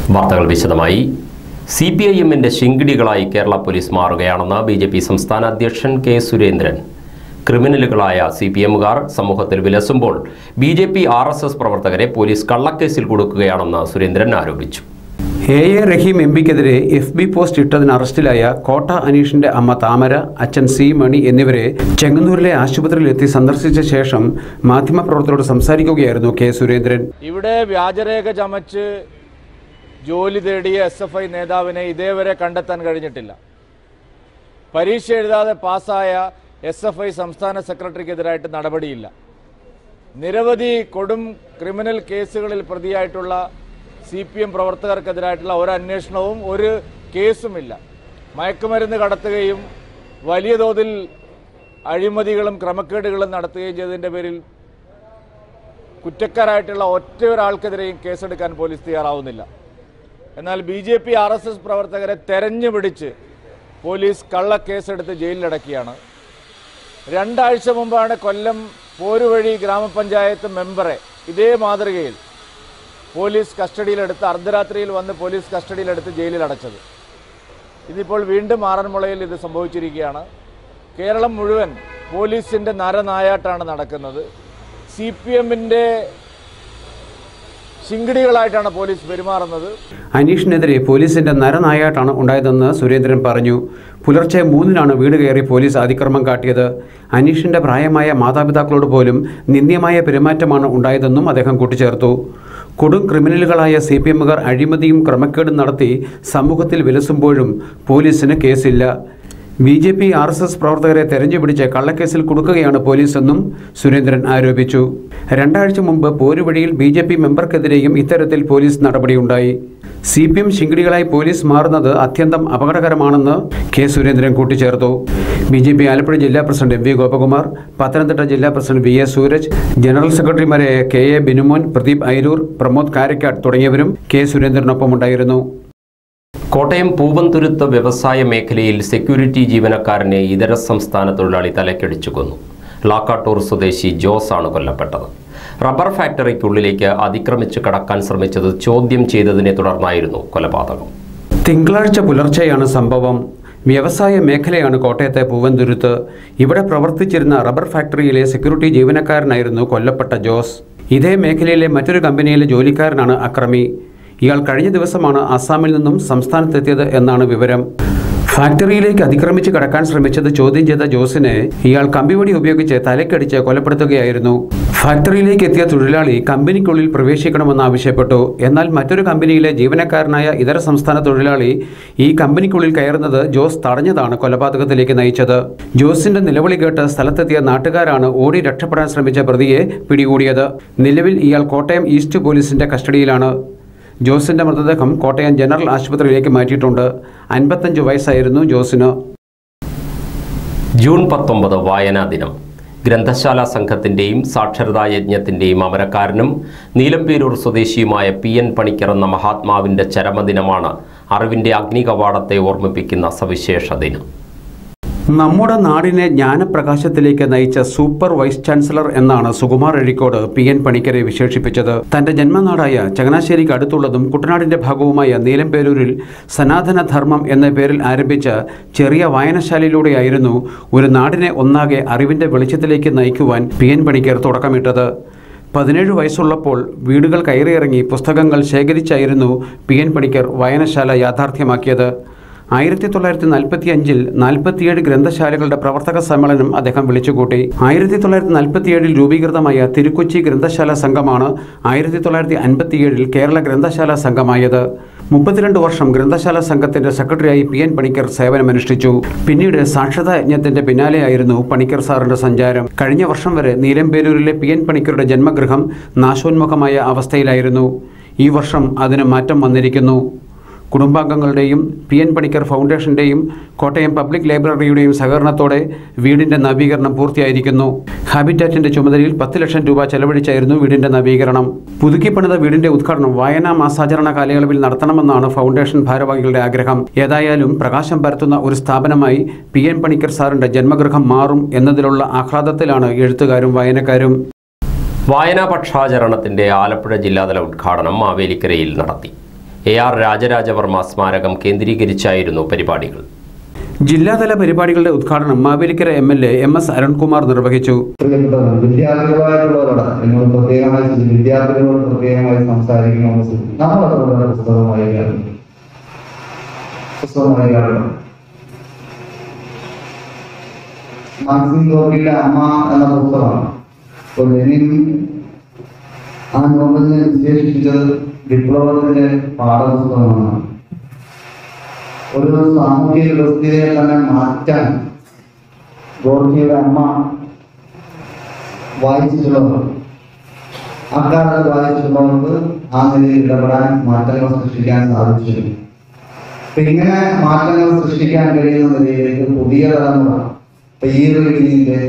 വാർത്തകൾ വിശദമായി C P I എമ്മിൻ്റെ ശിങ്കിടികളായി കേരള പോലീസ് മാറുകയാണെന്ന് ബി ജെ പി സംസ്ഥാന അധ്യക്ഷൻ കെ സുരേന്ദ്രൻ ക്രിമിനലുകളായ സി പി എമ്മുകാർ സമൂഹത്തിൽ വിലസുമ്പോൾ B J P R S S പ്രവർത്തകരെ പോലീസ് കള്ളക്കേസിൽ കൊടുക്കുകയാണെന്ന് സുരേന്ദ്രൻ ആരോപിച്ചു എ എ റഹീം എം പിക്കെതിരെ എഫ് ബി പോസ്റ്റ് ഇട്ടതിന് അറസ്റ്റിലായ കോട്ട അനീഷിന്റെ അമ്മ താമര അച്ഛൻ സി മണി എന്നിവരെ ചെങ്ങന്നൂരിലെ ആശുപത്രിയിൽ എത്തി സന്ദർശിച്ച ശേഷം മാധ്യമപ്രവർത്തകരോട് സംസാരിക്കുകയായിരുന്നു കെ സുരേന്ദ്രൻ ഇവിടെ വ്യാജരേഖ ചമച്ച് ജോലി തേടിയ എസ് എഫ് ഐ നേതാവിനെ ഇതേവരെ കണ്ടെത്താൻ കഴിഞ്ഞിട്ടില്ല പരീക്ഷ എഴുതാതെ പാസ്സായ എസ് എഫ് ഐ സംസ്ഥാന സെക്രട്ടറിക്കെതിരായിട്ട് നടപടിയില്ല നിരവധി കൊടും ക്രിമിനൽ കേസുകളിൽ പ്രതിയായിട്ടുള്ള സി പി എം പ്രവർത്തകർക്കെതിരായിട്ടുള്ള ഒരു അന്വേഷണവും ഒരു കേസുമില്ല മയക്കുമരുന്ന് കടത്തുകയും വലിയ തോതിൽ അഴിമതികളും ക്രമക്കേടുകളും നടത്തുകയും ചെയ്തതിൻ്റെ പേരിൽ കുറ്റക്കാരായിട്ടുള്ള ഒറ്റ ഒരാൾക്കെതിരെയും കേസെടുക്കാൻ പോലീസ് തയ്യാറാവുന്നില്ല എന്നാൽ B J P R S S പ്രവർത്തകരെ തെരഞ്ഞു പിടിച്ച് പോലീസ് കള്ളക്കേസെടുത്ത് ജയിലിലടക്കിയാണ് രണ്ടാഴ്ച മുമ്പാണ് കൊല്ലം പോരുവഴി ഗ്രാമപഞ്ചായത്ത് മെമ്പറെ ഇതേ മാതൃകയിൽ പോലീസ് കസ്റ്റഡിയിലെടുത്ത് അർദ്ധരാത്രിയിൽ വന്ന് പോലീസ് കസ്റ്റഡിയിലെടുത്ത് ജയിലിലടച്ചത് ഇതിപ്പോൾ വീണ്ടും ആറന്മുളയിൽ ഇത് സംഭവിച്ചിരിക്കുകയാണ് കേരളം മുഴുവൻ പോലീസിൻ്റെ നരനായാട്ടാണ് നടക്കുന്നത് സി പി എമ്മിൻ്റെ ശിങ്കിടികളായിട്ടാണ് പോലീസ് പെരുമാറുന്നത് അനീഷിനെതിരെ പോലീസിന്റെ നരനായാട്ടാണ് ഉണ്ടായതെന്ന് സുരേന്ദ്രൻ പറഞ്ഞു പുലർച്ചെ മൂന്നിനാണ് വീട് കയറി പോലീസ് അതിക്രമം കാട്ടിയത് അനീഷിന്റെ പ്രായമായ മാതാപിതാക്കളോട് പോലും നിന്ദ്യമായ പെരുമാറ്റമാണ് ഉണ്ടായതെന്നും അദ്ദേഹം കൂട്ടിച്ചേർത്തു കൊടും ക്രിമിനലുകളായ സി പി എമ്മുകാർ അഴിമതിയും ക്രമക്കേടും നടത്തി സമൂഹത്തിൽ വിലസുമ്പോഴും പോലീസിന് കേസില്ല B J P R S S പ്രവർത്തകരെ തെരഞ്ഞുപിടിച്ച് കള്ളക്കേസിൽ കൊടുക്കുകയാണ് പോലീസെന്നും സുരേന്ദ്രൻ ആരോപിച്ചു രണ്ടാഴ്ച മുമ്പ് പോരുവഴിയിൽ ബി ജെ പി മെമ്പർക്കെതിരെയും ഇത്തരത്തിൽ പോലീസ് നടപടിയുണ്ടായി സി പി എം ശിങ്കിടികളായി പോലീസ് മാറുന്നത് അത്യന്തം അപകടകരമാണെന്ന് കെ സുരേന്ദ്രൻ കൂട്ടിച്ചേർത്തു ബി ജെ പി ആലപ്പുഴ ജില്ലാ president M V Gopakumar Pathanamthitta ജില്ലാ president V A Sooraj general സെക്രട്ടറിമാരായ കെ എ ബിനുമോൻ പ്രദീപ് ഐരൂർ പ്രമോദ് കാരക്കാട് തുടങ്ങിയവരും കെ സുരേന്ദ്രനൊപ്പമുണ്ടായിരുന്നു കോട്ടയം പൂവന്തുരുത്ത് വ്യവസായ മേഖലയിൽ സെക്യൂരിറ്റി ജീവനക്കാരനെ ഇതര സംസ്ഥാന തൊഴിലാളി തലക്കടിച്ചു കൊന്നു ലാക്കാട്ടൂർ സ്വദേശി ജോസ് ആണ് കൊല്ലപ്പെട്ടത് റബ്ബർ ഫാക്ടറിക്കുള്ളിലേക്ക് അതിക്രമിച്ച് കടക്കാൻ ശ്രമിച്ചത് ചോദ്യം ചെയ്തതിനെ തുടർന്നായിരുന്നു കൊലപാതകം തിങ്കളാഴ്ച പുലർച്ചെയാണ് സംഭവം വ്യവസായ മേഖലയാണ് കോട്ടയത്തെ പൂവന്തുരുത്ത് ഇവിടെ പ്രവർത്തിച്ചിരുന്ന റബ്ബർ ഫാക്ടറിയിലെ സെക്യൂരിറ്റി ജീവനക്കാരനായിരുന്നു കൊല്ലപ്പെട്ട ജോസ് ഇതേ മേഖലയിലെ മറ്റൊരു കമ്പനിയിലെ ജോലിക്കാരനാണ് അക്രമി ഇയാൾ കഴിഞ്ഞ ദിവസമാണ് അസാമിൽ നിന്നും സംസ്ഥാനത്തെത്തിയത് എന്നാണ് വിവരം ഫാക്ടറിയിലേക്ക് അതിക്രമിച്ച് കടക്കാൻ ശ്രമിച്ചത് ചോദ്യം ചെയ്ത ജോസിനെ ഇയാൾ കമ്പിവടി ഉപയോഗിച്ച് തലക്കടിച്ച് കൊലപ്പെടുത്തുകയായിരുന്നു ഫാക്ടറിയിലേക്ക് എത്തിയ തൊഴിലാളി കമ്പനിക്കുള്ളിൽ പ്രവേശിക്കണമെന്ന് ആവശ്യപ്പെട്ടു എന്നാൽ മറ്റൊരു കമ്പനിയിലെ ജീവനക്കാരനായ ഇതര സംസ്ഥാന തൊഴിലാളി ഈ കമ്പനിക്കുള്ളിൽ കയറുന്നത് ജോസ് തടഞ്ഞതാണ് കൊലപാതകത്തിലേക്ക് നയിച്ചത് ജോസിന്റെ നിലവിളി കേട്ട് സ്ഥലത്തെത്തിയ നാട്ടുകാരാണ് ഓടി രക്ഷപ്പെടാൻ ശ്രമിച്ച പ്രതിയെ പിടികൂടിയത് നിലവിൽ ഇയാൾ കോട്ടയം ഈസ്റ്റ് പോലീസിന്റെ കസ്റ്റഡിയിലാണ് ജോസിന്റെ മൃതദേഹം കോട്ടയം ജനറൽ ആശുപത്രിയിലേക്ക് മാറ്റിയിട്ടുണ്ട് അൻപത്തഞ്ച് വയസ്സായിരുന്നു ജോസിന് ജൂൺ പത്തൊമ്പത് വായനാ ദിനം ഗ്രന്ഥശാല സംഘത്തിൻ്റെയും സാക്ഷരതാ യജ്ഞത്തിൻ്റെയും അമരക്കാരനും നീലമ്പേരൂർ സ്വദേശിയുമായ പി എൻ പണിക്കർ എന്ന മഹാത്മാവിൻ്റെ ചരമദിനമാണ് അറിവിൻ്റെ അഗ്നികവാടത്തെ ഓർമ്മിപ്പിക്കുന്ന സവിശേഷ ദിനം നമ്മുടെ നാടിനെ ജ്ഞാനപ്രകാശത്തിലേക്ക് നയിച്ച സൂപ്പർ വൈസ് ചാൻസലർ എന്നാണ് സുകുമാർ അഴീക്കോട് പി എൻ പണിക്കരെ വിശേഷിപ്പിച്ചത് തന്റെ ജന്മനാടായ ചങ്ങനാശ്ശേരിക്ക് അടുത്തുള്ളതും കുട്ടനാടിന്റെ ഭാഗവുമായ നീലംപേരൂരിൽ സനാതന ധർമ്മം എന്ന പേരിൽ ആരംഭിച്ച ചെറിയ വായനശാലയിലൂടെയായിരുന്നു ഒരു നാടിനെ ഒന്നാകെ അറിവിന്റെ വെളിച്ചത്തിലേക്ക് നയിക്കുവാൻ പി എൻ പണിക്കർ തുടക്കമിട്ടത് പതിനേഴ് വയസ്സുള്ളപ്പോൾ വീടുകൾ കയറിയിറങ്ങി പുസ്തകങ്ങൾ ശേഖരിച്ചായിരുന്നു പി എൻ പണിക്കർ വായനശാല യാഥാർത്ഥ്യമാക്കിയത് ആയിരത്തി തൊള്ളായിരത്തി നാൽപ്പത്തി അഞ്ചിൽ നാൽപ്പത്തിയേഴ് ഗ്രന്ഥശാലകളുടെ പ്രവർത്തക സമ്മേളനം അദ്ദേഹം വിളിച്ചുകൂട്ടി ആയിരത്തി തൊള്ളായിരത്തി നാൽപ്പത്തിയേഴിൽ രൂപീകൃതമായ തിരുക്കൊച്ചി ഗ്രന്ഥശാല സംഘമാണ് ആയിരത്തി തൊള്ളായിരത്തി അൻപത്തിയേഴിൽ കേരള ഗ്രന്ഥശാല സംഘമായത് മുപ്പത്തിരണ്ട് വർഷം ഗ്രന്ഥശാല സംഘത്തിന്റെ സെക്രട്ടറിയായി പി എൻ പണിക്കർ സേവനമനുഷ്ഠിച്ചു പിന്നീട് സാക്ഷരതാ യജ്ഞത്തിന്റെ പിന്നാലെയായിരുന്നു പണിക്കർ സാറിന്റെ സഞ്ചാരം കഴിഞ്ഞ വർഷം വരെ നീലംപേരൂരിലെ പി എൻ പണിക്കരുടെ ജന്മഗൃഹം നാശോന്മുഖമായ അവസ്ഥയിലായിരുന്നു ഈ വർഷം അതിന് മാറ്റം വന്നിരിക്കുന്നു കുടുംബാംഗങ്ങളുടെയും പി എൻ പണിക്കർ ഫൗണ്ടേഷന്റെയും കോട്ടയം പബ്ലിക് ലൈബ്രറിയുടെയും സഹകരണത്തോടെ വീടിന്റെ നവീകരണം പൂർത്തിയായിരിക്കുന്നു ഹാബിറ്റാറ്റിന്റെ ചുമതലയിൽ പത്ത് ലക്ഷം രൂപ ചെലവഴിച്ചായിരുന്നു വീടിന്റെ നവീകരണം പുതുക്കിപ്പണിത വീടിന്റെ ഉദ്ഘാടനം വായനാ മാസാചരണ കാലയളവിൽ നടത്തണമെന്നാണ് ഫൗണ്ടേഷൻ ഭാരവാഹികളുടെ ആഗ്രഹം ഏതായാലും പ്രകാശം പരത്തുന്ന ഒരു സ്ഥാപനമായി പി എൻ പണിക്കർ സാറിന്റെ ജന്മഗൃഹം മാറും എന്നതിലുള്ള ആഹ്ലാദത്തിലാണ് എഴുത്തുകാരും വായനക്കാരും വായനാ പക്ഷാചരണത്തിന്റെ ആലപ്പുഴ ജില്ലാതല ഉദ്ഘാടനം മാവേലിക്കരയിൽ നടത്തി എ ആർ രാജരാജവർമ്മ സ്മാരകം കേന്ദ്രീകരിച്ചായിരുന്നു പരിപാടികൾ ജില്ലാതല പരിപാടികളുടെ ഉദ്ഘാടനം Mavelikkara M L A M S Arunkumar നിർവഹിച്ചു പ്രിയപ്പെട്ടവർ വിദ്യാർത്ഥികളായിട്ടുള്ളവരോട് എന്നോട് പ്രത്യേകമായി ശ്രദ്ധി- വിദ്യാർത്ഥികളോട് പ്രത്യേകമായി സംസാരിക്കണമെന്ന് ശ്രദ്ധി- നമ്മൾ അതുപോലെ പുസ്തകം വായിക്കാറുണ്ട് പുസ്തകം വായിക്കാറുണ്ട് മാക്സിം ഗോർക്കിന്റെ അമ്മ എന്ന പുസ്തകമാണ് അപ്പോൾ ലെനിൻ ആ നോവലിനെ വിശേഷിപ്പിച്ചത് വിപ്ലവത്തിന്റെ പാഠപുസ്തകമാണ് ഒരു സാമൂഹിക വ്യവസ്ഥയെ തന്നെ മാറ്റാൻ ഗോർക്കിയുടെ അമ്മ വായിച്ചിട്ടുള്ളവർ അക്കാലത്ത് വായിച്ചിട്ടുള്ളവർക്ക് ആ നിലയിൽ ഇടപെടാൻ മാറ്റങ്ങൾ സൃഷ്ടിക്കാൻ സാധിച്ചിരുന്നു അപ്പൊ ഇങ്ങനെ മാറ്റങ്ങൾ സൃഷ്ടിക്കാൻ കഴിയുന്ന നിലയിലേക്ക് പുതിയ തലമുറ ഇപ്പൊ ഈ ഒരു രീതിയിലെ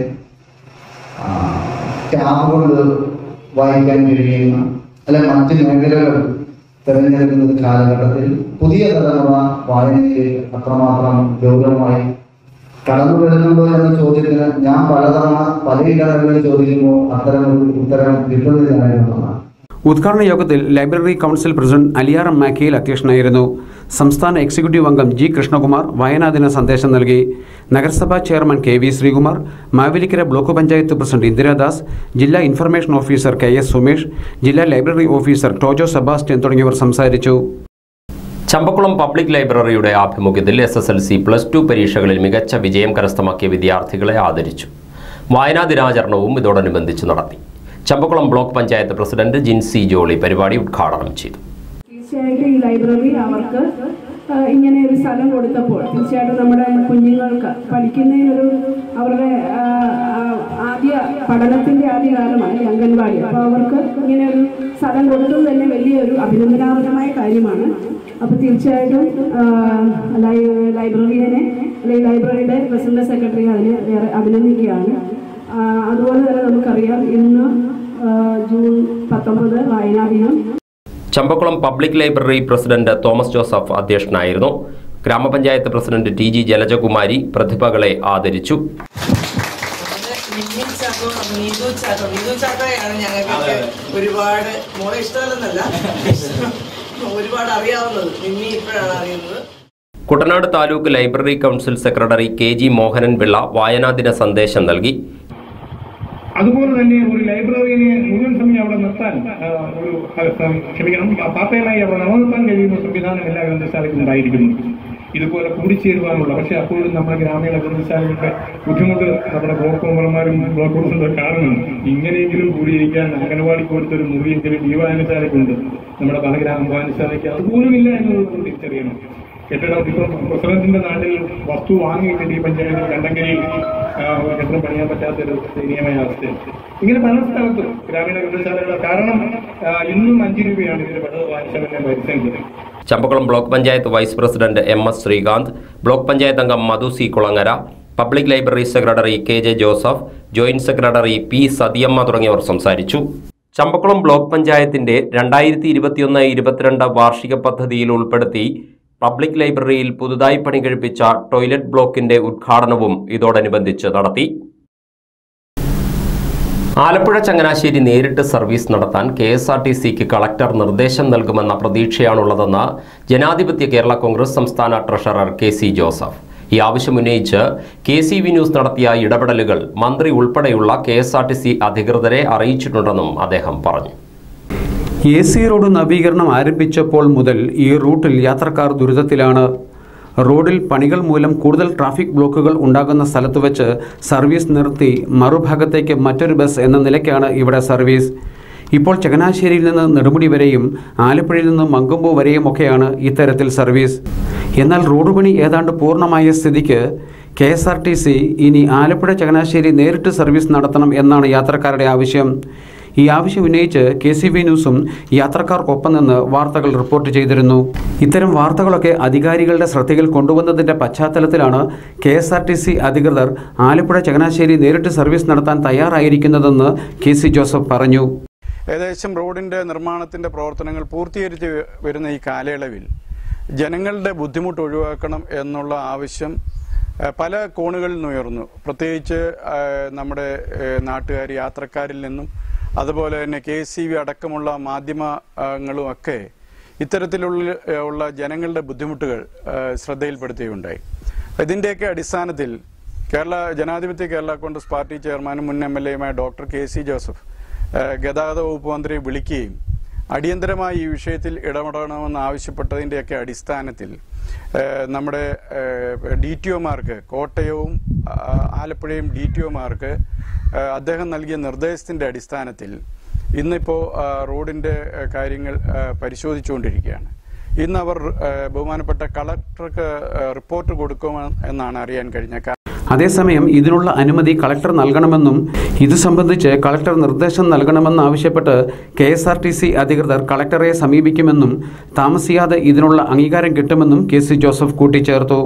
ടാബ് കൊണ്ട് വായിക്കാൻ കഴിയുന്ന അല്ലെ മറ്റ് മേഖലകൾ തിരഞ്ഞെടുക്കുന്ന ഒരു കാലഘട്ടത്തിൽ പുതിയ തലമുറ വായനയിലേക്ക് അത്രമാത്രം ഗൗരവമായി കടന്നു വരുന്നുണ്ടോ എന്ന ചോദ്യത്തിന് ഞാൻ പലതവണ പലയിടങ്ങളിൽ ചോദിക്കുമ്പോൾ അത്തരം ഒരു ഉത്തരം കിട്ടുന്നില്ലായിരുന്നതാണ് ഉദ്ഘാടന യോഗത്തിൽ library council president Aliyar Makkiyil അധ്യക്ഷനായിരുന്നു സംസ്ഥാന എക്സിക്യൂട്ടീവ് അംഗം ജി കൃഷ്ണകുമാർ വായനാദിന സന്ദേശം നൽകി നഗരസഭാ chairman K V Sreekumar Mavelikkara block panchayat president Indiradas ജില്ലാ information officer K S Sumesh ജില്ലാ ലൈബ്രറി ഓഫീസർ ടോജോ സെബാസ്റ്റ്യൻ തുടങ്ങിയവർ സംസാരിച്ചു ചമ്പക്കുളം പബ്ലിക് ലൈബ്രറിയുടെ ആഭിമുഖ്യത്തിൽ S S L C plus two പരീക്ഷകളിൽ മികച്ച വിജയം കരസ്ഥമാക്കിയ വിദ്യാർത്ഥികളെ ആദരിച്ചു വായനാ ദിനാചരണവും ഇതോടനുബന്ധിച്ച് നടത്തി ചമ്പക്കുളം ബ്ലോക്ക് പഞ്ചായത്ത് പ്രസിഡന്റ് ജിൻസി ജോളി പരിപാടി ഉദ്ഘാടനം ചെയ്തു തീർച്ചയായിട്ടും ഈ ലൈബ്രറി അവർക്ക് ആ, ഇങ്ങനെ ഒരു സ്ഥലം കൊടുത്തപ്പോൾ തീർച്ചയായിട്ടും നമ്മുടെ കുഞ്ഞുങ്ങൾക്ക് പഠിക്കുന്നതിനൊരു അവരുടെ ആ, ആ, ആദ്യ പഠനത്തിന്റെ ആദ്യ കാലമാണ് ഈ അംഗൻവാടി അപ്പോൾ അവർക്ക് ഇങ്ങനെ ഒരു സ്ഥലം കൊടുത്തത് തന്നെ വലിയൊരു അഭിനന്ദനാർഹമായ കാര്യമാണ് അപ്പോൾ തീർച്ചയായിട്ടും ആ, ലൈ- ലൈബ്രറിയനെ അല്ലെങ്കിൽ ലൈബ്രറിയുടെ പ്രസിഡന്റ് സെക്രട്ടറി അതിനെ ഏറെ അഭിനന്ദിക്കുകയാണ് ആ, അതുപോലെ തന്നെ നമുക്കറിയാം ഇന്ന് ആ, ജൂൺ പത്തൊമ്പത് വായനാ ദിനം Champakulam public library president Thomas Joseph അധ്യക്ഷനായിരുന്നു ഗ്രാമപഞ്ചായത്ത് പ്രസിഡന്റ് ടി ജി ജലജകുമാരി പ്രതിഭകളെ ആദരിച്ചു മിന്നിൻ ചാക്കോ നീതു ചാക്കോ നീതു ചാക്കോയാണ് ഞങ്ങൾക്ക് ഒരുപാട് മോളെ ഇഷ്ടമല്ലെന്നല്ല ഒരുപാട് അറിയാവുന്നത് മിന്നി ഇപ്പോഴാണ് അറിയുന്നത് Kuttanad taluk library council secretary K G Mohanan Pillai വായനാ ദിന സന്ദേശം നൽകി അതുപോലെ തന്നെ ഒരു ലൈബ്രറിയെ മുഴുവൻ സമയം അവിടെ നിർത്താൻ ആ, ഒരു ആ, ക്ഷമിക്കണം പാപ്പയുമായി അവിടെ നിലനിർത്താൻ കഴിയുന്ന സംവിധാനം എല്ലാ ഗ്രന്ഥശാലയ്ക്കും ഉണ്ടായിരിക്കുന്നു ഇതുപോലെ കൂടിച്ചേരുവാനുള്ള പക്ഷെ അപ്പോഴും നമ്മുടെ ഗ്രാമീണ ഗ്രന്ഥശാലകളുടെ ബുദ്ധിമുട്ട് നമ്മുടെ ബ്ലോക്ക് മെമ്പർമാരും ബ്ലോക്ക് പ്രസിഡന്റ് കാണുന്നുണ്ട് ഇങ്ങനെയെങ്കിലും കൂടിയിരിക്കാൻ അംഗനവാടി കൊടുത്തൊരു മുറിയെങ്കിലും ഈ വായനശാലയ്ക്കുണ്ട് നമ്മുടെ പല ഗ്രാമ വായനശാലയ്ക്ക് അതുപോലുമില്ല എന്നുള്ളത് നമ്മൾ തിരിച്ചറിയണം കെട്ടിടം ഇപ്പം പ്രസിഡന്റിന്റെ നാട്ടിൽ വസ്തു വാങ്ങിയിട്ടുണ്ട് ഈ പഞ്ചായത്തിൽ കണ്ടങ്കരി ആ, കെട്ടിടം പണിയാൻ പറ്റാത്തൊരു ദയനീയമായ അവസ്ഥയാണ് ഇങ്ങനെ പല സ്ഥലത്തും ഗ്രാമീണ ഗ്രന്ഥശാലകൾ കാരണം ആ, ഇന്നും അഞ്ച് രൂപയാണ് ഇതിന്റെ പെട്ടത് വായനശാലയുടെ പരിസരം Champakulam block panchayat vice president M S Sreekanth block panchayat അംഗം Madhu C Kulangara public library secretary K J Joseph joint secretary P Sathiyamma തുടങ്ങിയവർ സംസാരിച്ചു ചമ്പക്കുളം ബ്ലോക്ക് പഞ്ചായത്തിന്റെ രണ്ടായിരത്തി ഇരുപത്തിയൊന്ന് ഇരുപത്തിരണ്ട് വാർഷിക പദ്ധതിയിൽ ഉൾപ്പെടുത്തി പബ്ലിക് ലൈബ്രറിയിൽ പുതുതായി പണി കഴിപ്പിച്ച ടോയ്ലറ്റ് ബ്ലോക്കിന്റെ ഉദ്ഘാടനവും ഇതോടനുബന്ധിച്ച് നടത്തി ആലപ്പുഴ ചങ്ങനാശ്ശേരി നേരിട്ട് സർവീസ് നടത്താൻ കെ എസ് ആർ ടി സിക്ക് കളക്ടർ നിർദ്ദേശം നൽകുമെന്ന പ്രതീക്ഷയാണുള്ളതെന്ന് ജനാധിപത്യ കേരള കോൺഗ്രസ് സംസ്ഥാന ട്രഷറർ കെ സി ജോസഫ് ഈ ആവശ്യം ഉന്നയിച്ച് കെ സി വി ന്യൂസ് നടത്തിയ ഇടപെടലുകൾ മന്ത്രി ഉൾപ്പെടെയുള്ള K S R T C അധികൃതരെ അറിയിച്ചിട്ടുണ്ടെന്നും അദ്ദേഹം പറഞ്ഞു എ സി റോഡ് നവീകരണം ആരംഭിച്ചപ്പോൾ മുതൽ ഈ റൂട്ടിൽ യാത്രക്കാർ ദുരിതത്തിലാണ് റോഡിൽ പണികൾ മൂലം കൂടുതൽ ട്രാഫിക് ബ്ലോക്കുകൾ ഉണ്ടാകുന്ന സ്ഥലത്ത് വെച്ച് സർവീസ് നിർത്തി മറുഭാഗത്തേക്ക് മറ്റൊരു ബസ് എന്ന നിലയ്ക്കാണ് ഇവിടെ സർവീസ് ഇപ്പോൾ ചങ്ങനാശ്ശേരിയിൽ നിന്ന് നെടുമുടി വരെയും ആലപ്പുഴയിൽ നിന്ന് മങ്കൊമ്പ് വരെയും ഒക്കെയാണ് ഇത്തരത്തിൽ സർവീസ് എന്നാൽ റോഡ് പണി ഏതാണ്ട് പൂർണ്ണമായ സ്ഥിതിക്ക് K S R T C ഇനി ആലപ്പുഴ ചങ്ങനാശ്ശേരി നേരിട്ട് സർവീസ് നടത്തണം എന്നാണ് യാത്രക്കാരുടെ ആവശ്യം ഈ ആവശ്യം ഉന്നയിച്ച് കെ സി ബി ന്യൂസും യാത്രക്കാർക്കൊപ്പം നിന്ന് വാർത്തകൾ റിപ്പോർട്ട് ചെയ്തിരുന്നു ഇത്തരം വാർത്തകളൊക്കെ അധികാരികളുടെ ശ്രദ്ധയിൽ കൊണ്ടുവന്നതിന്റെ പശ്ചാത്തലത്തിലാണ് K S R T C അധികൃതർ ആലപ്പുഴ ചങ്ങനാശ്ശേരി നേരിട്ട് സർവീസ് നടത്താൻ തയ്യാറായിരിക്കുന്നതെന്ന് കെ സി ജോസഫ് പറഞ്ഞു ഏകദേശം റോഡിന്റെ നിർമ്മാണത്തിന്റെ പ്രവർത്തനങ്ങൾ പൂർത്തീകരിച്ച് വരുന്ന ഈ കാലയളവിൽ ജനങ്ങളുടെ ബുദ്ധിമുട്ട് ഒഴിവാക്കണം എന്നുള്ള ആവശ്യം ഏഹ്, പല കോണുകളിൽ നിന്ന് ഉയർന്നു പ്രത്യേകിച്ച് ഏഹ്, നമ്മുടെ ഏഹ്, നാട്ടുകാർ യാത്രക്കാരിൽ നിന്നും അതുപോലെ തന്നെ കെ സി വി അടക്കമുള്ള മാധ്യമങ്ങളും ഒക്കെ ഇത്തരത്തിലുള്ള ഏഹ്, ഉള്ള ജനങ്ങളുടെ ബുദ്ധിമുട്ടുകൾ ഏഹ്, ശ്രദ്ധയിൽപ്പെടുത്തുകയുണ്ടായി ഇതിൻ്റെയൊക്കെ അടിസ്ഥാനത്തിൽ കേരള ജനാധിപത്യ കേരള കോൺഗ്രസ് പാർട്ടി ചെയർമാനും മുൻ എം എൽ എയുമായ ഡോക്ടർ കെ സി ജോസഫ് ഏഹ്, ഗതാഗത വകുപ്പ് മന്ത്രിയെ വിളിക്കുകയും അടിയന്തരമായി ഈ വിഷയത്തിൽ ഇടപെടണമെന്ന് ആവശ്യപ്പെട്ടതിൻ്റെയൊക്കെ അടിസ്ഥാനത്തിൽ ഏഹ്, നമ്മുടെ ഡി ടി ഒമാർക്ക് കോട്ടയവും ആ, ആലപ്പുഴയും ഡി ടി ഒമാർക്ക് അദ്ദേഹം നൽകിയ നിർദ്ദേശത്തിൻ്റെ അടിസ്ഥാനത്തിൽ ഇന്നിപ്പോൾ റോഡിൻ്റെ ഏഹ്, കാര്യങ്ങൾ ഏഹ്, പരിശോധിച്ചുകൊണ്ടിരിക്കുകയാണ് ഇന്ന് അവർ ഏഹ്, ബഹുമാനപ്പെട്ട കളക്ടർക്ക് ഏഹ്, റിപ്പോർട്ട് കൊടുക്കുമെന്ന് എന്നാണ് അറിയാൻ കഴിഞ്ഞ അതേസമയം ഇതിനുള്ള അനുമതി കളക്ടർ നൽകണമെന്നും ഇതു സംബന്ധിച്ച് കളക്ടർ നിർദ്ദേശം നൽകണമെന്ന് ആവശ്യപ്പെട്ട് K S R T C അധികൃതർ കളക്ടറെ സമീപിക്കുമെന്നും താമസിയാതെ ഇതിനുള്ള അംഗീകാരം കിട്ടുമെന്നും കെ സി ജോസഫ് കൂട്ടിച്ചേർത്തു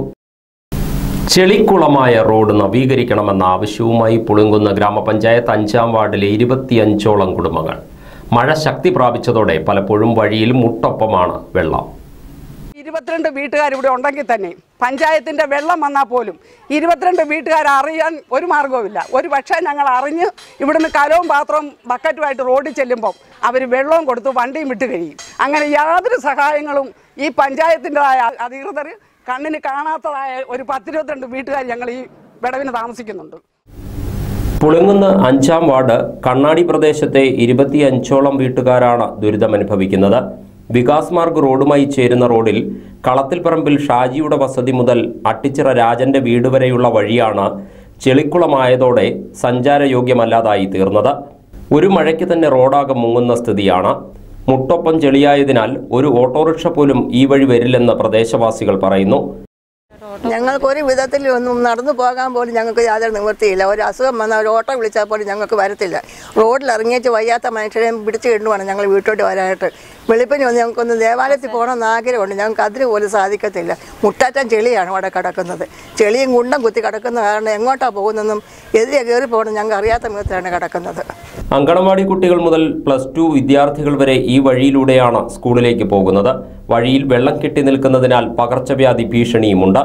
ചെളിക്കുളമായ റോഡ് നവീകരിക്കണമെന്ന ആവശ്യവുമായി പുളുങ്കുന്ന ഗ്രാമപഞ്ചായത്ത് അഞ്ചാം വാർഡിലെ ഇരുപത്തിയഞ്ചോളം കുടുംബങ്ങൾ മഴ ശക്തി പ്രാപിച്ചതോടെ പലപ്പോഴും വഴിയിൽ മുട്ടൊപ്പമാണ് വെള്ളം ഇരുപത്തിരണ്ട് വീട്ടുകാർ ഇവിടെ ഉണ്ടെങ്കിൽ തന്നെ പഞ്ചായത്തിന്റെ വെള്ളം വന്നാൽ പോലും ഇരുപത്തിരണ്ട് വീട്ടുകാർ അറിയാൻ ഒരു മാർഗവുമില്ല ഒരു പക്ഷേ ഞങ്ങൾ അറിഞ്ഞ് ഇവിടുന്ന് കലവും പാത്രവും ബക്കറ്റുമായിട്ട് റോഡിൽ ചെല്ലുമ്പോൾ അവർ വെള്ളവും കൊടുത്ത് വണ്ടിയും വിട്ട് കഴിയും അങ്ങനെ യാതൊരു സഹായങ്ങളും ഈ പഞ്ചായത്തിൻ്റെതായ അധികൃതർ കണ്ണിന് കാണാത്തതായ ഒരു പത്തിരുപത്തിരണ്ട് വീട്ടുകാർ ഞങ്ങൾ ഈ വിടവിന് താമസിക്കുന്നുണ്ട് പുളുങ്ങുന്ന അഞ്ചാം വാർഡ് കണ്ണാടി പ്രദേശത്തെ ഇരുപത്തിയഞ്ചോളം വീട്ടുകാരാണ് ദുരിതമനുഭവിക്കുന്നത് വികാസ് മാർഗ് റോഡുമായി ചേരുന്ന റോഡിൽ കളത്തിൽപ്പറമ്പിൽ ഷാജിയുടെ വസതി മുതൽ അട്ടിച്ചിറ രാജന്റെ വീട് വരെയുള്ള വഴിയാണ് ചെളിക്കുളമായതോടെ സഞ്ചാരയോഗ്യമല്ലാതായി തീർന്നത് ഒരു മഴയ്ക്ക് തന്നെ റോഡാകെ മുങ്ങുന്ന സ്ഥിതിയാണ് മുട്ടൊപ്പം ചെളിയായതിനാൽ ഒരു ഓട്ടോറിക്ഷ പോലും ഈ വഴി വരില്ലെന്ന് പ്രദേശവാസികൾ പറയുന്നു ഞങ്ങൾക്ക് ഒരു വിധത്തിൽ ഒന്നും നടന്നു പോകാൻ പോലും ഞങ്ങൾക്ക് യാതൊരു നിവൃത്തിയില്ല ഒരു അസുഖം വന്നാൽ ഒരു ഓട്ടോ വിളിച്ചാൽ പോലും ഞങ്ങൾക്ക് വരത്തില്ല റോഡിൽ ഇറങ്ങിയേച്ച് വയ്യാത്ത മനുഷ്യരെ പിടിച്ചു കിട്ടുവാണ് ഞങ്ങൾ വീട്ടോട്ട് വരാനായിട്ട് വെളുപ്പിന് വന്ന് ഞങ്ങൾക്കൊന്ന് ദേവാലയത്തിൽ പോകണമെന്ന് ആഗ്രഹമുണ്ട് ഞങ്ങൾക്ക് അതിന് പോലും സാധിക്കത്തില്ല മുട്ടാറ്റം ചെളിയാണ് അവിടെ കിടക്കുന്നത് ചെളിയും കുണ്ടം കുത്തി കിടക്കുന്ന കാരണം എങ്ങോട്ടാണ് പോകുന്നതെന്നും എതിരെ കയറി പോകണം ഞങ്ങൾക്ക് അറിയാത്ത വിധത്തിലാണ് കിടക്കുന്നത് അങ്കണവാടി കുട്ടികൾ മുതൽ പ്ലസ് ടു വിദ്യാർത്ഥികൾ വരെ ഈ വഴിയിലൂടെയാണ് സ്കൂളിലേക്ക് പോകുന്നത് വഴിയിൽ വെള്ളം കെട്ടി നിൽക്കുന്നതിനാൽ പകർച്ചവ്യാധി ഭീഷണിയുമുണ്ട്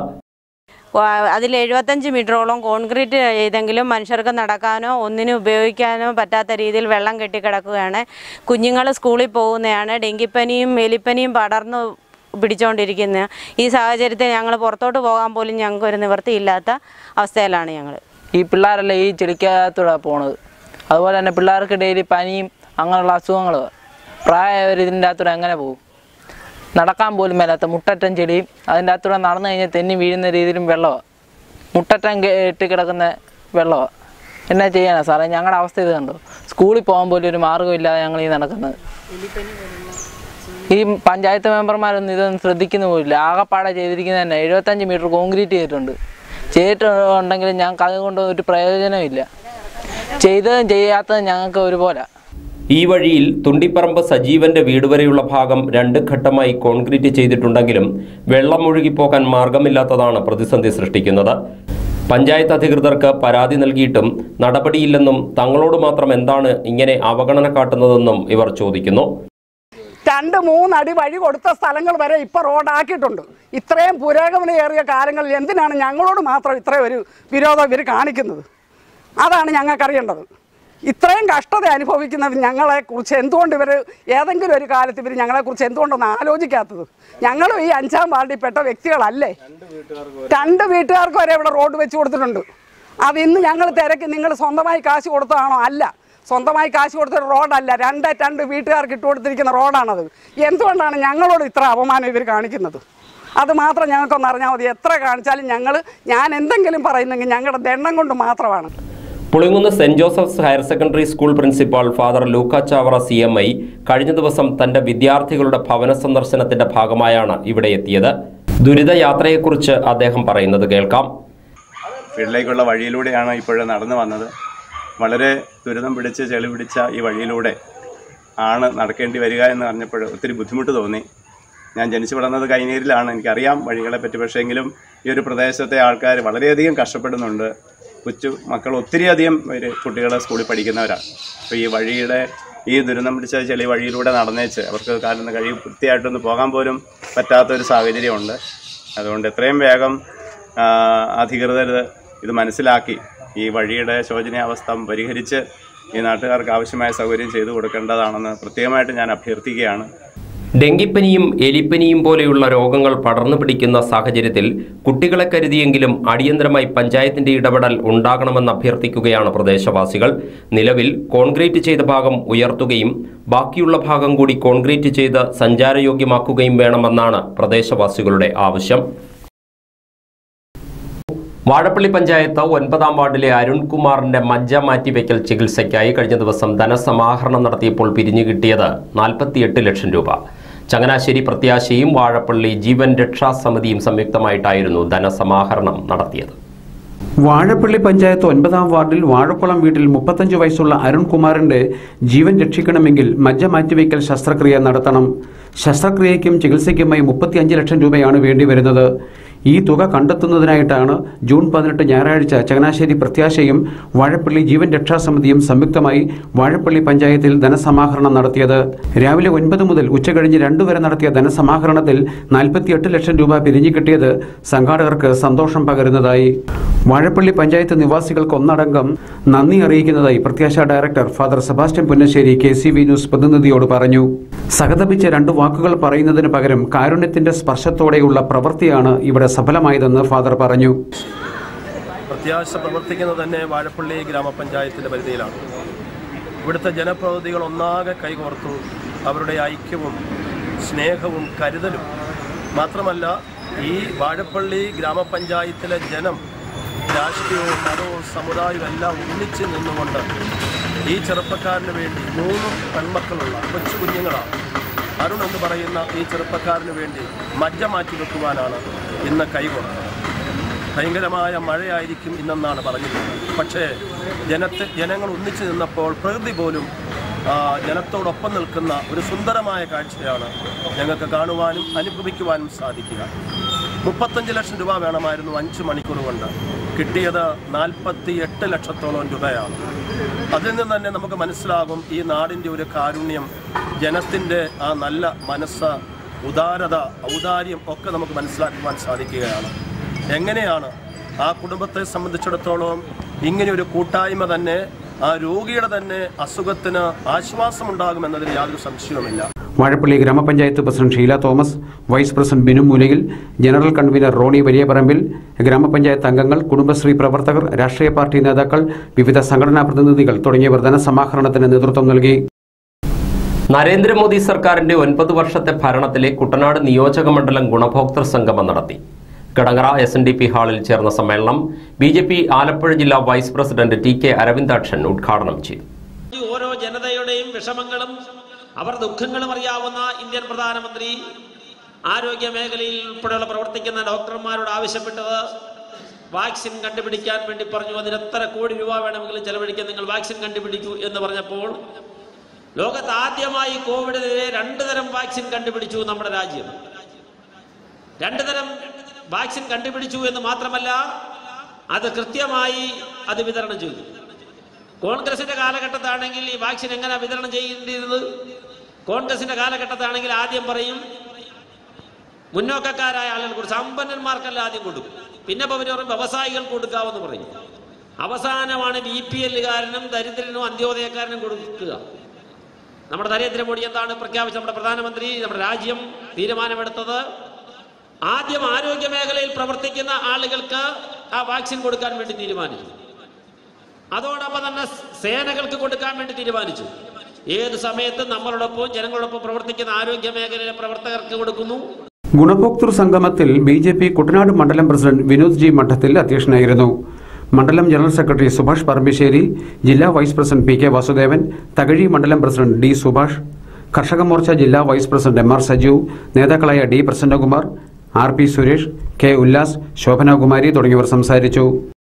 അതിൽ എഴുപത്തഞ്ച് മീറ്ററോളം കോൺക്രീറ്റ് ചെയ്തെങ്കിലും മനുഷ്യർക്ക് നടക്കാനോ ഒന്നിനും ഉപയോഗിക്കാനോ പറ്റാത്ത രീതിയിൽ വെള്ളം കെട്ടിക്കിടക്കുകയാണ് കുഞ്ഞുങ്ങൾ സ്കൂളിൽ പോകുന്നതാണ് ഡെങ്കിപ്പനിയും എലിപ്പനിയും പടർന്നു പിടിച്ചുകൊണ്ടിരിക്കുന്ന ഈ സാഹചര്യത്തിൽ ഞങ്ങൾ പുറത്തോട്ട് പോകാൻ പോലും ഞങ്ങൾക്ക് ഒരു നിവൃത്തിയില്ലാത്ത അവസ്ഥയിലാണ് ഞങ്ങൾ ഈ പിള്ളേരെല്ലാം ഈ ചെളിക്കകത്തൂടെ പോണത് അതുപോലെ തന്നെ പിള്ളേർക്ക് ഡെയിലി പനിയും അങ്ങനെയുള്ള അസുഖങ്ങൾ പ്രായമായവർ ഇതിൻ്റെ അകത്തൂടെ എങ്ങനെ പോകും നടക്കാൻ പോലും മേലാത്ത മുട്ടറ്റം ചെളിയും അതിൻ്റെ അകത്തൂടെ നടന്നു കഴിഞ്ഞാൽ തെന്നി വീഴുന്ന രീതിയിലും വെള്ളമാണ് മുട്ടറ്റം കെട്ടി കിടക്കുന്ന വെള്ളമാണ് എന്നാ ചെയ്യാനാ സാറേ ഞങ്ങളുടെ അവസ്ഥ ഇത് കണ്ടോ സ്കൂളിൽ പോകാൻ പോലും ഒരു മാർഗ്ഗമില്ലാതെ ഞങ്ങൾ ഈ നടക്കുന്നത് ഈ പഞ്ചായത്ത് മെമ്പർമാരൊന്നും ഇതൊന്നും ശ്രദ്ധിക്കുന്ന പോലില്ല ആകെപ്പാടെ ചെയ്തിരിക്കുന്നത് തന്നെ എഴുപത്തഞ്ച് മീറ്റർ കോൺക്രീറ്റ് ചെയ്തിട്ടുണ്ട് ചെയ്തിട്ടുണ്ടെങ്കിലും ഞങ്ങൾക്ക് അതുകൊണ്ട് ഒരു പ്രയോജനമില്ല ചെയ്തതും ചെയ്യാത്തതും ഞങ്ങൾക്ക് ഒരുപോലെ ഈ വഴിയിൽ തുണ്ടിപ്പറമ്പ് സജീവന്റെ വീട് വരെയുള്ള ഭാഗം രണ്ട് ഘട്ടമായി കോൺക്രീറ്റ് ചെയ്തിട്ടുണ്ടെങ്കിലും വെള്ളം ഒഴുകിപ്പോകാൻ മാർഗമില്ലാത്തതാണ് പ്രതിസന്ധി സൃഷ്ടിക്കുന്നത് പഞ്ചായത്ത് അധികൃതർക്ക് പരാതി നൽകിയിട്ടും നടപടിയില്ലെന്നും തങ്ങളോട് മാത്രം എന്താണ് ഇങ്ങനെ അവഗണന കാട്ടുന്നതെന്നും ഇവർ ചോദിക്കുന്നു രണ്ട് മൂന്നടി വഴി കൊടുത്ത സ്ഥലങ്ങൾ വരെ ഇപ്പൊ റോഡാക്കിയിട്ടുണ്ട് ഇത്രയും പുരോഗമനയേറിയ കാലങ്ങളിൽ എന്തിനാണ് ഞങ്ങളോട് മാത്രം ഇത്രയും ഒരു വിരോധം ഇവർ കാണിക്കുന്നത് അതാണ് ഞങ്ങൾക്കറിയേണ്ടത് ഇത്രയും കഷ്ടത അനുഭവിക്കുന്ന ഞങ്ങളെ കുറിച്ച് എന്തുകൊണ്ട് ഇവർ ഏതെങ്കിലും ഒരു കാലത്ത് ഇവർ ഞങ്ങളെക്കുറിച്ച് എന്തുകൊണ്ടൊന്ന് ആലോചിക്കാത്തത് ഞങ്ങളും ഈ അഞ്ചാം വാർഡിൽപ്പെട്ട വ്യക്തികളല്ലേ രണ്ട് വീട്ടുകാർക്ക് വരെ ഇവിടെ റോഡ് വെച്ച് കൊടുത്തിട്ടുണ്ട് അത് ഇന്ന് ഞങ്ങൾ തിരക്കി നിങ്ങൾ സ്വന്തമായി കാശ് കൊടുത്തതാണോ അല്ല സ്വന്തമായി കാശ് കൊടുത്ത റോഡല്ല രണ്ട് രണ്ട് വീട്ടുകാർക്ക് ഇട്ട് കൊടുത്തിരിക്കുന്ന റോഡാണത് എന്തുകൊണ്ടാണ് ഞങ്ങളോട് ഇത്ര അപമാനം ഇവർ കാണിക്കുന്നത് അത് മാത്രം ഞങ്ങൾക്കൊന്ന് അറിഞ്ഞാൽ മതി എത്ര കാണിച്ചാലും ഞങ്ങൾ ഞാൻ എന്തെങ്കിലും പറയുന്നെങ്കിൽ ഞങ്ങളുടെ ദണ്ണം കൊണ്ട് മാത്രമാണ് Pulinkunnu saint Joseph's higher secondary school principal father Luka Chavara C M I കഴിഞ്ഞ ദിവസം തന്റെ വിദ്യാർത്ഥികളുടെ ഭവന സന്ദർശനത്തിന്റെ ഭാഗമായാണ് ഇവിടെ എത്തിയത് ദുരിതയാത്രയെക്കുറിച്ച് അദ്ദേഹം പറയുന്നത് കേൾക്കാം വീട്ടിലേക്കുള്ള വഴിയിലൂടെയാണ് ഇപ്പോഴും നടന്നു വന്നത് വളരെ ദുരിതം പിടിച്ച് ചെളി പിടിച്ച ഈ വഴിയിലൂടെ ആണ് നടക്കേണ്ടി വരിക എന്ന് പറഞ്ഞപ്പോൾ ഒത്തിരി ബുദ്ധിമുട്ട് തോന്നി ഞാൻ ജനിച്ചു വളർന്നത് കൈനീരിലാണ് എനിക്കറിയാം വഴികളെ പറ്റി പക്ഷേ എങ്കിലും ഈ ഒരു പ്രദേശത്തെ ആൾക്കാർ വളരെയധികം കഷ്ടപ്പെടുന്നുണ്ട് കൊച്ചു മക്കൾ ഒത്തിരിയധികം ഒരു കുട്ടികൾ സ്കൂളിൽ പഠിക്കുന്നവരാണ് അപ്പോൾ ഈ വഴിയുടെ ഈ ദുരിതം പിടിച്ച ചെളി വഴിയിലൂടെ നടന്നേച്ച് അവർക്ക് കാലം കഴിയും വൃത്തിയായിട്ടൊന്ന് പോകാൻ പോലും പറ്റാത്തൊരു സാഹചര്യമുണ്ട് അതുകൊണ്ട് എത്രയും വേഗം ആ, അധികൃതർ ഇത് മനസ്സിലാക്കി ഈ വഴിയുടെ ശോചനീയാവസ്ഥ പരിഹരിച്ച് ഈ നാട്ടുകാർക്ക് ആവശ്യമായ സൗകര്യം ചെയ്തു കൊടുക്കേണ്ടതാണെന്ന് പ്രത്യേകമായിട്ട് ഞാൻ അഭ്യർത്ഥിക്കുകയാണ് ഡെങ്കിപ്പനിയും എലിപ്പനിയും പോലെയുള്ള രോഗങ്ങൾ പടർന്നു പിടിക്കുന്ന സാഹചര്യത്തിൽ കുട്ടികളെ കരുതിയെങ്കിലും അടിയന്തരമായി പഞ്ചായത്തിന്റെ ഇടപെടൽ ഉണ്ടാകണമെന്ന് അഭ്യർത്ഥിക്കുകയാണ് പ്രദേശവാസികൾ നിലവിൽ കോൺക്രീറ്റ് ചെയ്ത ഭാഗം ഉയർത്തുകയും ബാക്കിയുള്ള ഭാഗം കൂടി കോൺക്രീറ്റ് ചെയ്ത് സഞ്ചാരയോഗ്യമാക്കുകയും വേണമെന്നാണ് പ്രദേശവാസികളുടെ ആവശ്യം വാഴപ്പള്ളി പഞ്ചായത്ത് ഒൻപതാം വാർഡിലെ അരുൺകുമാറിന്റെ മജ്ജ മാറ്റിവെക്കൽ ചികിത്സയ്ക്കായി കഴിഞ്ഞ ദിവസം ധനസമാഹരണം നടത്തിയപ്പോൾ പിരിഞ്ഞു കിട്ടിയത് നാൽപ്പത്തിയെട്ട് ലക്ഷം രൂപ ചങ്ങനാശ്ശേരി പ്രത്യാശയും വാഴപ്പള്ളി ജീവൻ രക്ഷാ സമിതിയും സംയുക്തമായിട്ടായിരുന്നു ധനസമാഹരണം നടത്തിയത് വാഴപ്പള്ളി പഞ്ചായത്ത് ഒൻപതാം വാർഡിൽ വാഴക്കുളം വീട്ടിൽ മുപ്പത്തഞ്ച് വയസ്സുള്ള അരുൺകുമാറിന്റെ ജീവൻ രക്ഷിക്കണമെങ്കിൽ മജ്ജ മാറ്റിവെക്കൽ ശസ്ത്രക്രിയ നടത്തണം ശസ്ത്രക്രിയയ്ക്കും ചികിത്സയ്ക്കുമായി മുപ്പത്തിയഞ്ച് ലക്ഷം രൂപയാണ് വേണ്ടിവരുന്നത് ഈ തുക കണ്ടെത്തുന്നതിനായിട്ടാണ് ജൂൺ പതിനെട്ട് ഞായറാഴ്ച ചങ്ങനാശ്ശേരി പ്രത്യാശയും വാഴപ്പള്ളി ജീവൻ രക്ഷാസമിതിയും സംയുക്തമായി വാഴപ്പള്ളി പഞ്ചായത്തിൽ ധനസമാഹരണം നടത്തിയത് രാവിലെ ഒൻപത് മുതൽ ഉച്ചകഴിഞ്ഞ് രണ്ടു വരെ നടത്തിയ ധനസമാഹരണത്തിൽ നാൽപ്പത്തിയെട്ട് ലക്ഷം രൂപ പിരിഞ്ഞു കിട്ടിയത് സംഘാടകർക്ക് സന്തോഷം പകരുന്നതായി വാഴപ്പള്ളി പഞ്ചായത്ത് നിവാസികൾക്ക് ഒന്നടങ്കം നന്ദി അറിയിക്കുന്നതായി Prathyasha director father Sebastian Punnassery K C V news പ്രതിനിധിയോട് പറഞ്ഞു സഹതപിച്ച രണ്ട് വാക്കുകൾ പറയുന്നതിന് പകരം കാരുണ്യത്തിന്റെ സ്പർശത്തോടെയുള്ള പ്രവൃത്തിയാണ് ഇവിടെ സഫലമായതെന്ന് ഫാദർ പറഞ്ഞു പ്രത്യാശ പ്രവർത്തിക്കുന്നത് തന്നെ വാഴപ്പള്ളി ഗ്രാമപഞ്ചായത്തിൻ്റെ പരിധിയിലാണ് ഇവിടുത്തെ ജനപ്രതിനിധികൾ ഒന്നാകെ കൈകോർത്തു അവരുടെ ഐക്യവും സ്നേഹവും കരുതലും മാത്രമല്ല ഈ വാഴപ്പള്ളി ഗ്രാമപഞ്ചായത്തിലെ ജനം രാഷ്ട്രീയവും മതവും സമുദായവും എല്ലാം ഒന്നിച്ച് നിന്നുകൊണ്ട് ഈ ചെറുപ്പക്കാരന് വേണ്ടി മൂന്ന് പെൺമക്കളുള്ള കൊച്ചു കുഞ്ഞുങ്ങളാണ് അരുൺ എന്ന് പറയുന്ന ഈ ചെറുപ്പക്കാരന് വേണ്ടി മജ്ജ മാറ്റി വെക്കുവാനാണ് ഇന്ന് കൈകൊടുത്തത് ഭയങ്കരമായ മഴയായിരിക്കും ഇന്നെന്നാണ് പറഞ്ഞിരുന്നത് പക്ഷേ ജനത്തെ ജനങ്ങൾ ഒന്നിച്ചു നിന്നപ്പോൾ പ്രകൃതി പോലും ആ, ജനത്തോടൊപ്പം നിൽക്കുന്ന ഒരു സുന്ദരമായ കാഴ്ചയാണ് ഞങ്ങൾക്ക് കാണുവാനും അനുഭവിക്കുവാനും സാധിക്കുക മുപ്പത്തഞ്ച് ലക്ഷം രൂപ വേണമായിരുന്നു അഞ്ച് മണിക്കൂർ കൊണ്ട് കിട്ടിയത് നാൽപ്പത്തി എട്ട് ലക്ഷത്തോളം രൂപയാണ് അതിൽ നിന്ന് തന്നെ നമുക്ക് മനസ്സിലാകും ഈ നാടിൻ്റെ ഒരു കാരുണ്യം ജനത്തിൻ്റെ ആ നല്ല മനസ്സ് ഉദാരത ഔദാര്യം ഒക്കെ നമുക്ക് മനസ്സിലാക്കുവാൻ സാധിക്കുകയാണ് എങ്ങനെയാണ് ആ കുടുംബത്തെ സംബന്ധിച്ചിടത്തോളം ഇങ്ങനെ ഒരു കൂട്ടായ്മ തന്നെ ആ രോഗിയുടെ തന്നെ അസുഖത്തിന് ആശ്വാസമുണ്ടാകുമെന്നതിൽ യാതൊരു സംശയവുമില്ല വാഴപ്പള്ളി ഗ്രാമപഞ്ചായത്ത് president Sheela Thomas vice president Binu Moolayil general convener Roni വലിയപറമ്പിൽ ഗ്രാമപഞ്ചായത്ത് അംഗങ്ങൾ കുടുംബശ്രീ പ്രവർത്തകർ രാഷ്ട്രീയ പാർട്ടി നേതാക്കൾ വിവിധ സംഘടനാ പ്രതിനിധികൾ തുടങ്ങിയവർ ധനസമാഹരണത്തിന് നേതൃത്വം നൽകി നരേന്ദ്രമോദി സർക്കാരിന്റെ ഒൻപത് വർഷത്തെ ഭരണത്തിലെ കുട്ടനാട് നിയോജക മണ്ഡലം ഗുണഭോക്തൃ സംഗമം നടത്തി Kidangara S N D P ഹാളിൽ ചേർന്ന സമ്മേളനം ബി ജെ പി ആലപ്പുഴ ജില്ലാ vice president T K Aravindakshan ഉദ്ഘാടനം ചെയ്തു ഈ ഓരോ ജനതയുടെയും വിഷമങ്ങളും അവർ ദുഃഖങ്ങളും അറിയാവുന്ന ഇന്ത്യൻ പ്രധാനമന്ത്രി ആരോഗ്യ മേഖലയിൽ ഉൾപ്പെടെയുള്ള പ്രവർത്തിക്കുന്ന ഡോക്ടർമാരോട് ആവശ്യപ്പെട്ടത് വാക്സിൻ കണ്ടുപിടിക്കാൻ വേണ്ടി പറഞ്ഞു അതിന് എത്ര കോടി രൂപ വേണമെങ്കിലും ചെലവഴിക്കാൻ നിങ്ങൾ വാക്സിൻ കണ്ടുപിടിക്കൂ എന്ന് പറഞ്ഞപ്പോൾ ലോകത്ത് ആദ്യമായി കോവിഡിനെതിരെ രണ്ടു തരം വാക്സിൻ കണ്ടുപിടിച്ചു നമ്മുടെ രാജ്യം രണ്ടു തരം വാക്സിൻ കണ്ടുപിടിച്ചു എന്ന് മാത്രമല്ല അത് കൃത്യമായി അത് വിതരണം ചെയ്തു കോൺഗ്രസിന്റെ കാലഘട്ടത്താണെങ്കിൽ ഈ വാക്സിൻ എങ്ങനെ വിതരണം ചെയ്യേണ്ടിയിരുന്നത് കോൺഗ്രസിന്റെ കാലഘട്ടത്താണെങ്കിൽ ആദ്യം പറയും മുന്നോക്കക്കാരായ ആളുകൾ കൊടുക്കും സമ്പന്നന്മാർക്കല്ല ആദ്യം കൊടുക്കും പിന്നെ അവർ പറയും വ്യവസായികൾക്ക് കൊടുക്കാമെന്ന് പറയും അവസാനമാണ് ബി പി എല്ലുകാരനും ദരിദ്രനും അന്ത്യോദയക്കാരനും കൊടുക്കുക നമ്മുടെ നരേന്ദ്രമോദി എന്താണ് പ്രഖ്യാപിച്ചത് നമ്മുടെ പ്രധാനമന്ത്രി നമ്മുടെ രാജ്യം തീരുമാനമെടുത്തത് ആദ്യം ആരോഗ്യ മേഖലയിൽ പ്രവർത്തിക്കുന്ന ആളുകൾക്ക് ആ വാക്സിൻ കൊടുക്കാൻ വേണ്ടി തീരുമാനിച്ചു അതോടൊപ്പം തന്നെ സേനകൾക്ക് കൊടുക്കാൻ വേണ്ടി തീരുമാനിച്ചു ഏത് സമയത്തും നമ്മളോടൊപ്പം ജനങ്ങളോടൊപ്പം പ്രവർത്തിക്കുന്ന ആരോഗ്യ മേഖലയിലെ പ്രവർത്തകർക്ക് കൊടുക്കുന്നു ഗുണഭോക്തൃ സംഗമത്തിൽ ബി ജെ പി കുട്ടനാട് മണ്ഡലം പ്രസിഡന്റ് വിനോദ് ജി മഠത്തിൽ അധ്യക്ഷനായിരുന്നു മണ്ഡലം ജനറൽ സെക്രട്ടറി സുഭാഷ് പറമ്പിശ്ശേരി ജില്ലാ vice president P K Vasudevan Thakazhi മണ്ഡലം പ്രസിഡന്റ് ഡി സുഭാഷ് കർഷക മോർച്ച ജില്ലാ vice president M R Sajeev നേതാക്കളായ D Prasannakumar R P Suresh K Ullas Shobhanakumari തുടങ്ങിയവർ സംസാരിച്ചു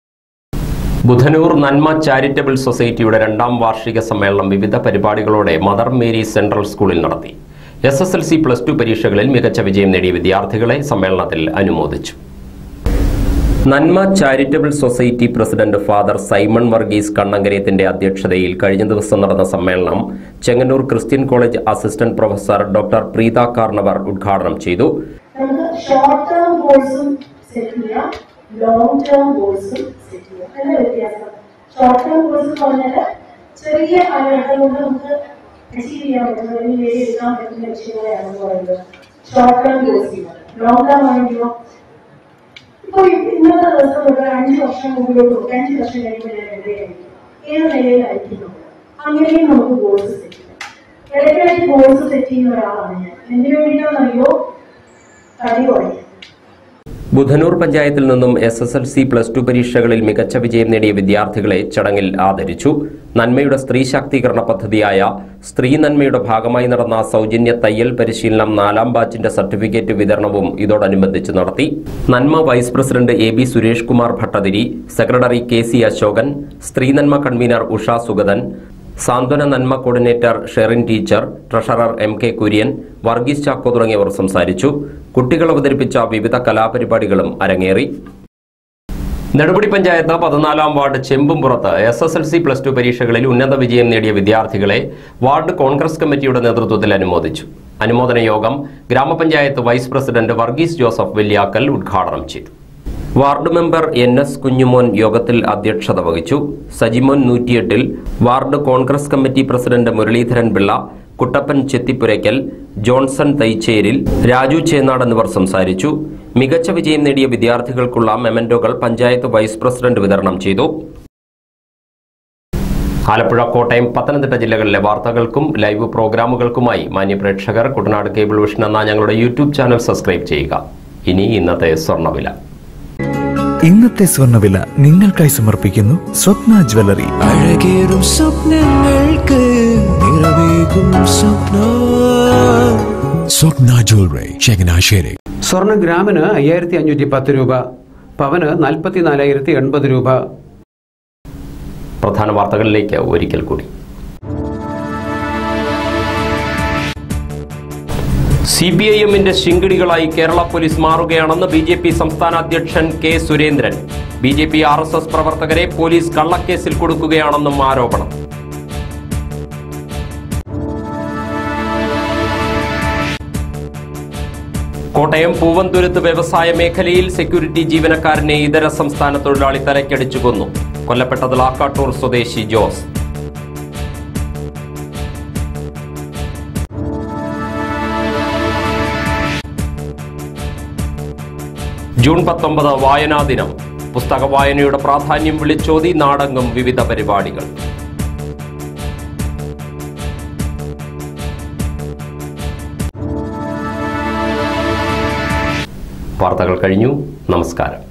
ബുധനൂർ നന്മ ചാരിറ്റബിൾ സൊസൈറ്റിയുടെ രണ്ടാം വാർഷിക സമ്മേളനം വിവിധ പരിപാടികളോടെ മദർ മേരി സെൻട്രൽ സ്കൂളിൽ നടത്തി S S L C plus two പരീക്ഷകളിൽ മികച്ച വിജയം നേടിയ വിദ്യാർത്ഥികളെ സമ്മേളനത്തിൽ അനുമോദിച്ചു Nanma charitable society president father Simon Varghese കണ്ണങ്കരയത്തിന്റെ അധ്യക്ഷതയിൽ കഴിഞ്ഞ ദിവസം നടന്ന സമ്മേളനം Chengannur Christian college assistant professor doctor Preetha Karnavar ഉദ്ഘാടനം ചെയ്തു നമുക്ക് ഷോർട്ട് ടേം ഗോൾസും സെറ്റ് ചെയ്യാം ലോങ് ടേം ഗോൾസും സെറ്റ് ചെയ്യാം എന്താ വ്യത്യാസം ഷോർട്ട് ടേം ഗോൾസ് എന്ന് പറഞ്ഞാൽ ചെറിയ കാലഘട്ടം കൊണ്ട് നമുക്ക് അച്ചീവ് ചെയ്യാൻ പറ്റുന്ന അല്ലെങ്കിൽ നേടിയെടുക്കാൻ പറ്റുന്ന ലക്ഷ്യങ്ങളെയാണെന്ന് പറയുന്നത് ഷോർട്ട് ടേം ഗോൾസിലാണ് ലോങ് ടേം ആണെങ്കിലോ ഇപ്പൊ ഇന്നത്തെ ദിവസം ഒരു അഞ്ച് വർഷം മുമ്പിലോട്ട് നോക്കി അഞ്ച് വർഷം കഴിയുമ്പോൾ ഞാൻ എവിടെയായിരിക്കും ഏത് നിലയിലായിരിക്കുന്നു അങ്ങനെയും നമുക്ക് ഗോൾസ് സെറ്റ് ചെയ്യാം ഇടയ്ക്കിടയ്ക്ക് ഗോൾസ് സെറ്റ് ചെയ്യുന്ന ഒരാളാണ് ഞാൻ എന്തിനു വേണ്ടിയിട്ടാണെന്നറിയോ തടി കുറയ്ക്കാൻ ബുധനൂർ പഞ്ചായത്തിൽ നിന്നും S S L C plus two പരീക്ഷകളിൽ മികച്ച വിജയം നേടിയ വിദ്യാർത്ഥികളെ ചടങ്ങിൽ ആദരിച്ചു നന്മയുടെ സ്ത്രീ ശാക്തീകരണ പദ്ധതിയായ സ്ത്രീ നന്മയുടെ ഭാഗമായി നടന്ന സൗജന്യ തയ്യൽ പരിശീലനം നാലാം ബാച്ചിന്റെ സർട്ടിഫിക്കറ്റ് വിതരണവും ഇതോടനുബന്ധിച്ച് നടത്തി Nanma vice president A B Suresh Kumar Bhattathiri secretary K C Ashokan സ്ത്രീ Nanma convener Usha Sugathan Santhwana Nanma coordinator Sherin teacher treasurer M K Kurian Varghese Chacko തുടങ്ങിയവർ സംസാരിച്ചു കുട്ടികൾ അവതരിപ്പിച്ച വിവിധ കലാപരിപാടികളും അരങ്ങേറി നെടുമുടി പഞ്ചായത്ത് പതിനാലാം ward Chembumpurathu S S L C plus two പരീക്ഷകളിൽ ഉന്നത വിജയം നേടിയ വിദ്യാർത്ഥികളെ വാർഡ് കോൺഗ്രസ് കമ്മിറ്റിയുടെ നേതൃത്വത്തിൽ അനുമോദിച്ചു അനുമോദന യോഗം ഗ്രാമപഞ്ചായത്ത് വൈസ് പ്രസിഡന്റ് വർഗീസ് ജോസഫ് വെല്ലിയാക്കൽ ഉദ്ഘാടനം ചെയ്തു ward member N S Kunjumon യോഗത്തിൽ അധ്യക്ഷത വഹിച്ചു സജിമോൻ നൂറ്റിയെട്ടിൽ ward Congress committee president Muraleedharan Pillai Kuttappan Chethipurakkal Johnson Thaicheril Raju Chennad എന്നിവർ സംസാരിച്ചു മികച്ച വിജയം നേടിയ വിദ്യാർത്ഥികൾക്കുള്ള മെമന്റോകൾ പഞ്ചായത്ത് വൈസ് പ്രസിഡന്റ് വിതരണം ചെയ്തു ആലപ്പുഴ കോട്ടയം പത്തനംതിട്ട ജില്ലകളിലെ വാർത്തകൾക്കും ലൈവ് പ്രോഗ്രാമുകൾക്കുമായി മാന്യപ്രേക്ഷകർ കുട്ടനാട് കേബിൾ വിഷൻ എന്ന ഞങ്ങളുടെ യൂട്യൂബ് ചാനൽ സബ്സ്ക്രൈബ് ചെയ്യുക ഇനി ഇന്നത്തെ സ്വർണ്ണവില ഇന്നത്തെ സ്വർണ്ണവില നിങ്ങൾക്കായി സമർപ്പിക്കുന്നു സ്വപ്ന ജ്വല്ലറി അഴകേറും സ്വപ്നങ്ങൾക്ക് നിറവേകും സ്വപ്ന സ്വപ്ന ജ്വല്ലറി ചങ്ങനാശ്ശേരി സ്വർണ്ണ ഗ്രാമിന് അയ്യായിരത്തി അഞ്ഞൂറ്റി പത്ത് രൂപ പവന് നാൽപ്പത്തി നാലായിരത്തി എൺപത് രൂപ പ്രധാന വാർത്തകളിലേക്ക് ഒരിക്കൽ കൂടി സി പി ഐ എമ്മിന്റെ ശിങ്കിടികളായി കേരള പോലീസ് മാറുകയാണെന്ന് ബി ജെ പി സംസ്ഥാന അധ്യക്ഷൻ K Surendran B J P R S S പ്രവർത്തകരെ പോലീസ് കള്ളക്കേസിൽ കൊടുക്കുകയാണെന്നും ആരോപണം കോട്ടയം പൂവന്തുരുത്ത് വ്യവസായ മേഖലയിൽ സെക്യൂരിറ്റി ജീവനക്കാരനെ ഇതര സംസ്ഥാന തൊഴിലാളി തലക്കടിച്ചു കൊന്നു കൊല്ലപ്പെട്ടത് ലാക്കാട്ടൂർ സ്വദേശി ജോസ് ജൂൺ പത്തൊമ്പത് വായനാ ദിനം പുസ്തക വായനയുടെ പ്രാധാന്യം വിളിച്ചോതി നാടങ്ങും വിവിധ പരിപാടികൾ വാർത്തകൾ കഴിഞ്ഞു നമസ്കാരം